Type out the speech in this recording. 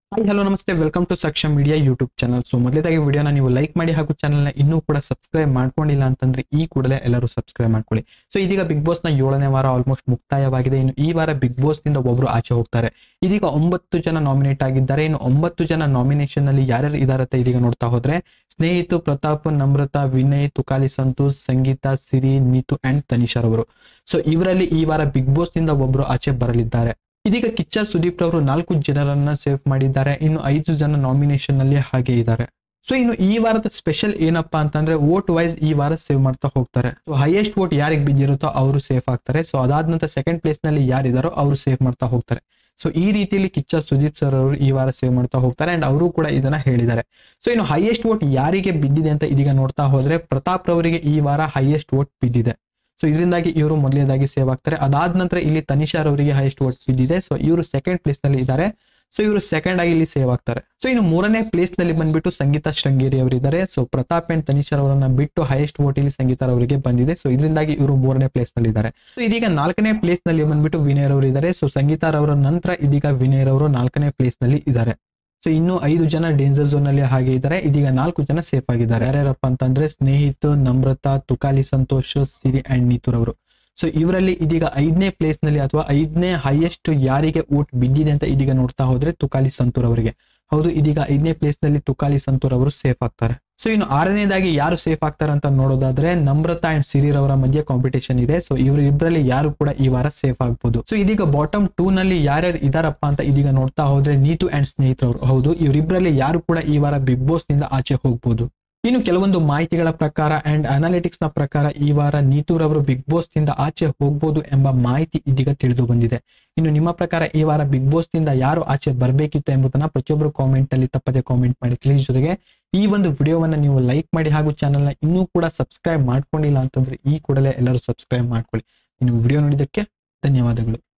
hi hello ನಮಸ್ತೆ welcome to Saksham media YouTube channel so ಮೊದಲೇದಾಗಿ ವಿಡಿಯೋನ ನೀವು ಲೈಕ್ ಮಾಡಿ ಹಾಗೂ ಚಾನಲ್ನ ಇನ್ನೂ ಕೂಡ ಸಬ್ಸ್ಕ್ರೈಬ್ ಮಾಡ್ಕೊಂಡಿಲ್ಲ ಅಂತಂದ್ರೆ ಈ ಕೂಡಲೇ ಎಲ್ಲರೂ ಸಬ್ಸ್ಕ್ರೈಬ್ ಮಾಡ್ಕೊಳ್ಳಿ ಸೊ ಇದೀಗ ಬಿಗ್ ಬಾಸ್ ನ ಏಳನೇ ವಾರ ಆಲ್ಮೋಸ್ಟ್ ಮುಕ್ತಾಯವಾಗಿದೆ ಇನ್ನು ಈ ವಾರ ಬಿಗ್ ಬಾಸ್ ನಿಂದ ಒಬ್ರು ಆಚೆ ಹೋಗ್ತಾರೆ ಇದೀಗ ಒಂಬತ್ತು ಜನ ನಾಮಿನೇಟ್ ಆಗಿದ್ದಾರೆ ಇನ್ನು ಒಂಬತ್ತು ಜನ ನಾಮಿನೇಷನ್ ನಲ್ಲಿ ಯಾರ್ಯಾರು ಇದಾರೆ ಅಂತ ಇದೀಗ ನೋಡ್ತಾ ಹೋದ್ರೆ ಸ್ನೇಹಿತು ಪ್ರತಾಪ್ ನಮ್ರತಾ ವಿನಯ್ ತುಕಾಲಿ ಸಂತೋಷ್ ಸಂಗೀತ ಸಿರಿ ನೀತು ಅಂಡ್ ತನಿಷರ್ ಅವರು ಸೊ ಇವರಲ್ಲಿ ಈ ವಾರ ಬಿಗ್ ಬಾಸ್ ನಿಂದ ಒಬ್ರು ಆಚೆ ಬರಲಿದ್ದಾರೆ ಇದೀಗ ಕಿಚ್ಚ ಸುದೀಪ್ ರವರು ನಾಲ್ಕು ಜನರನ್ನ ಸೇವ್ ಮಾಡಿದ್ದಾರೆ ಇನ್ನು ಐದು ಜನ ನಾಮಿನೇಷನ್ ನಲ್ಲಿ ಹಾಗೆ ಇದ್ದಾರೆ ಸೊ ಇನ್ನು ಈ ವಾರದ ಸ್ಪೆಷಲ್ ಏನಪ್ಪಾ ಅಂತಂದ್ರೆ ವೋಟ್ ವೈಸ್ ಈ ವಾರ ಸೇವ್ ಮಾಡ್ತಾ ಹೋಗ್ತಾರೆ ಸೊ ಹೈಯೆಸ್ಟ್ ವೋಟ್ ಯಾರಿಗೆ ಬಿದ್ದಿರುತ್ತೋ ಅವರು ಸೇಫ್ ಆಗ್ತಾರೆ ಸೊ ಅದಾದ ನಂತರ ಸೆಕೆಂಡ್ ಪ್ಲೇಸ್ ನಲ್ಲಿ ಯಾರಿದಾರೋ ಅವರು ಸೇವ್ ಮಾಡ್ತಾ ಹೋಗ್ತಾರೆ ಸೊ ಈ ರೀತಿಯಲ್ಲಿ ಕಿಚ್ಚ ಸುದೀಪ್ ಸರ್ ಅವರು ಈ ವಾರ ಸೇವ್ ಮಾಡ್ತಾ ಹೋಗ್ತಾರೆ ಅಂಡ್ ಅವರು ಕೂಡ ಇದನ್ನ ಹೇಳಿದ್ದಾರೆ ಸೊ ಇನ್ನು ಹೈಯೆಸ್ಟ್ ವೋಟ್ ಯಾರಿಗೆ ಬಿದ್ದಿದೆ ಅಂತ ಇದೀಗ ನೋಡ್ತಾ ಹೋದ್ರೆ ಪ್ರತಾಪ್ ರವರಿಗೆ ಈ ವಾರ ಹೈಯೆಸ್ಟ್ ವೋಟ್ ಬಿದ್ದಿದೆ ಸೊ ಇದರಿಂದಾಗಿ ಇವರು ಮೊದಲನೇದಾಗಿ ಸೇವ್ ಆಗ್ತಾರೆ ಅದಾದ ನಂತರ ಇಲ್ಲಿ ತನಿಷಾರ್ ಅವರಿಗೆ ಹೈಯೆಸ್ಟ್ ವೋಟ್ ಬಿದ್ದಿದೆ ಸೊ ಇವರು ಸೆಕೆಂಡ್ ಪ್ಲೇಸ್ ನಲ್ಲಿ ಇದ್ದಾರೆ ಸೊ ಇವರು ಸೆಕೆಂಡ್ ಆಗಿ ಇಲ್ಲಿ ಸೇವ್ ಆಗ್ತಾರೆ ಸೊ ಇನ್ನು ಮೂರನೇ ಪ್ಲೇಸ್ ನಲ್ಲಿ ಬಂದ್ಬಿಟ್ಟು ಸಂಗೀತ ಶೃಂಗೇರಿ ಅವರಿದ್ದಾರೆ ಸೊ ಪ್ರತಾಪ್ ಅಂಡ್ ತನಿಷಾರ್ ಅವರನ್ನ ಬಿಟ್ಟು ಹೈಯೆಸ್ಟ್ ವೋಟ್ ಇಲ್ಲಿ ಸಂಗೀತ ಅವರಿಗೆ ಬಂದಿದೆ ಸೊ ಇದರಿಂದಾಗಿ ಇವರು ಮೂರನೇ ಪ್ಲೇಸ್ ನಲ್ಲಿ ಇದ್ದಾರೆ ಸೊ ಇದೀಗ ನಾಲ್ಕನೇ ಪ್ಲೇಸ್ ನಲ್ಲಿ ಬಂದ್ಬಿಟ್ಟು ವಿನಯ್ ಅವರು ಇದ್ದಾರೆ ಸೊ ಸಂಗೀತ ಅವರ ನಂತರ ಇದೀಗ ವಿನಯ್ ಅವರು ನಾಲ್ಕನೇ ಪ್ಲೇಸ್ ನಲ್ಲಿ ಇದ್ದಾರೆ ಸೊ ಇನ್ನು ಐದು ಜನ ಡೇಂಜರ್ ಝೋನ್ ನಲ್ಲಿ ಹಾಗೆ ಇದ್ದಾರೆ ಇದೀಗ ನಾಲ್ಕು ಜನ ಸೇಫ್ ಆಗಿದ್ದಾರೆ ಯಾರ್ಯಾರಪ್ಪ ಅಂತಂದ್ರೆ ಸ್ನೇಹಿತ್ ನಮ್ರತಾ ತುಕಾಲಿ ಸಂತೋಷ್ ಸಿರಿ ಅಂಡ್ ನೀತೂರ್ ಅವರು ಸೊ ಇವರಲ್ಲಿ ಇದೀಗ ಐದನೇ ಪ್ಲೇಸ್ ನಲ್ಲಿ ಅಥವಾ ಐದನೇ ಹೈಯೆಸ್ಟ್ ಯಾರಿಗೆ ವೋಟ್ ಬಿದ್ದಿದೆ ಅಂತ ಇದೀಗ ನೋಡ್ತಾ ಹೋದ್ರೆ ತುಕಾಲಿ ಸಂತೂರ್ ಅವರಿಗೆ ಹೌದು ಇದೀಗ ಐದನೇ ಪ್ಲೇಸ್ ನಲ್ಲಿ ತುಕಾಲಿ ಸಂತೂರ್ ಅವರು ಸೇಫ್ ಆಗ್ತಾರೆ ಸೊ ಇನ್ನು ಆರನೇದಾಗಿ ಯಾರು ಸೇಫ್ ಆಗ್ತಾರೆ ಅಂತ ನೋಡೋದಾದ್ರೆ ನಮ್ರತಾ ಅಂಡ್ ಸಿರಿರ್ ಅವರ ಮಧ್ಯೆ ಕಾಂಪಿಟೇಷನ್ ಇದೆ ಸೊ ಇವರು ಇಬ್ಬರಲ್ಲಿ ಯಾರು ಕೂಡ ಈ ವಾರ ಸೇಫ್ ಆಗ್ಬೋದು ಸೊ ಇದೀಗ ಬಾಟಮ್ ಟೂ ನಲ್ಲಿ ಯಾರ್ಯಾರು ಇದಾರಪ್ಪ ಅಂತ ಇದೀಗ ನೋಡ್ತಾ ಹೋದ್ರೆ ನೀತು ಅಂಡ್ ಸ್ನೇಹಿತರವರು ಹೌದು ಇವರಿಬ್ಬರಲ್ಲಿ ಯಾರು ಕೂಡ ಈ ವಾರ ಬಿಗ್ ಬಾಸ್ ನಿಂದ ಆಚೆ ಹೋಗ್ಬೋದು ಇನ್ನು ಕೆಲವೊಂದು ಮಾಹಿತಿಗಳ ಪ್ರಕಾರ ಅಂಡ್ ಅನಾಲಿಟಿಕ್ಸ್ ನ ಪ್ರಕಾರ ಈ ವಾರ ನೀತೂರ್ ಅವರು ಬಿಗ್ ಬಾಸ್ ನಿಂದ ಆಚೆ ಹೋಗ್ಬೋದು ಎಂಬ ಮಾಹಿತಿ ಇದೀಗ ತಿಳಿದು ಬಂದಿದೆ ಇನ್ನು ನಿಮ್ಮ ಪ್ರಕಾರ ಈ ವಾರ ಬಿಗ್ ಬಾಸ್ ನಿಂದ ಯಾರು ಆಚೆ ಬರಬೇಕಿತ್ತು ಎಂಬುದನ್ನ ಪ್ರತಿಯೊಬ್ಬರು ಕಾಮೆಂಟ್ ಅಲ್ಲಿ ತಪ್ಪದೆ ಕಾಮೆಂಟ್ ಮಾಡಿ ತಿಳಿಸ್ ಜೊತೆಗೆ ಈ ಒಂದು ವಿಡಿಯೋವನ್ನ ನೀವು ಲೈಕ್ ಮಾಡಿ ಹಾಗೂ ಚಾನಲ್ ನ ಇನ್ನೂ ಕೂಡ ಸಬ್ಸ್ಕ್ರೈಬ್ ಮಾಡ್ಕೊಂಡಿಲ್ಲ ಅಂತಂದ್ರೆ ಈ ಕೂಡಲೇ ಎಲ್ಲರೂ ಸಬ್ಸ್ಕ್ರೈಬ್ ಮಾಡ್ಕೊಳ್ಳಿ ಇನ್ನು ವಿಡಿಯೋ ನೋಡಿದ್ದಕ್ಕೆ ಧನ್ಯವಾದಗಳು